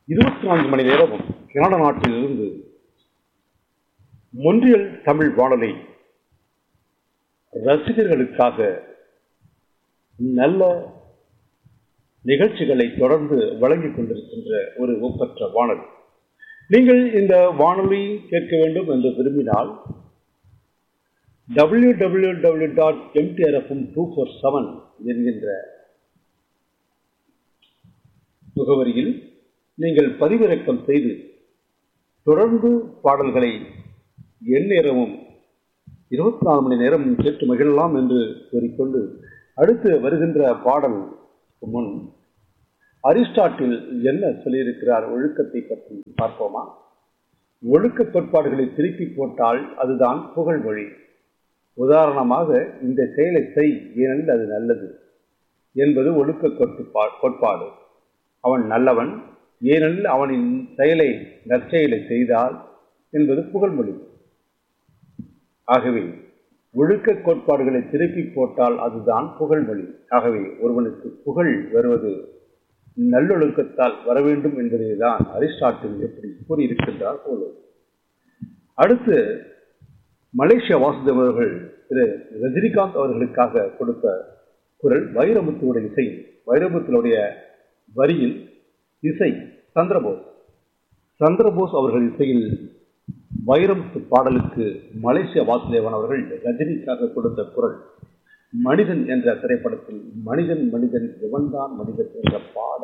இருபத்தி நான்கு மணி நேரமும் கனடா நாட்டிலிருந்து மொன்றியல் தமிழ் வானொலி ரசிகர்களுக்காக நல்ல நிகழ்ச்சிகளை தொடர்ந்து வழங்கிக் கொண்டிருக்கின்ற ஒரு ஒப்பற்ற வானொலி நீங்கள் இந்த வானொலி கேட்க வேண்டும் என்று விரும்பினால் W W W dot M T R F M two four seven என்கின்ற முகவரியில் நீங்கள் பதிவிறக்கம் செய்து தொடர்ந்து பாடல்களை எந்நேரமும் இருபத்தி நாலு மணி நேரம் கேட்டு மகிழலாம் என்று கூறிக்கொண்டு அடுத்து வருகின்ற பாடல் முன் அரிஸ்டாட்டில் என்ன சொல்லியிருக்கிறார் ஒழுக்கத்தை பற்றி பார்ப்போமா ஒழுக்க கோட்பாடுகளை திருப்பி போட்டால் அதுதான் புகழ் மொழி உதாரணமாக இந்த செயலை செய் ஏனெனில் அது நல்லது என்பது ஒழுக்க கோட்பா கோட்பாடு அவன் நல்லவன் ஏனெனில் அவனின் செயலை நற்செயலை செய்தால் என்பது புகழ்மொழி ஆகவே ஒழுக்க கோட்பாடுகளை திருப்பி போட்டால் அதுதான் புகழ்மொழி ஆகவே ஒருவனுக்கு புகழ் வருவது நல்லொழுக்கத்தால் வர வேண்டும் என்பதை தான் அரிஸ்டாட்டில் எப்படி கூறியிருக்கின்றார் போல அடுத்து மலேசிய வாசுதேவ் அவர்கள் திரு ரஜினிகாந்த் அவர்களுக்காக கொடுத்த குரல் வைரமுத்துடைய இசை வைரமுத்துடைய வரியில் இசை சந்திரபோஸ் சந்திரபோஸ் அவர்கள் இசையில் வைரமுத்து பாடலுக்கு மலேசிய வாசுதேவன் அவர்கள் ரஜினிக்காக கொடுத்த குரல் மனிதன் என்ற திரைப்படத்தில் மனிதன் மனிதன் எவன்தான் மனிதன் என்ற பாடல்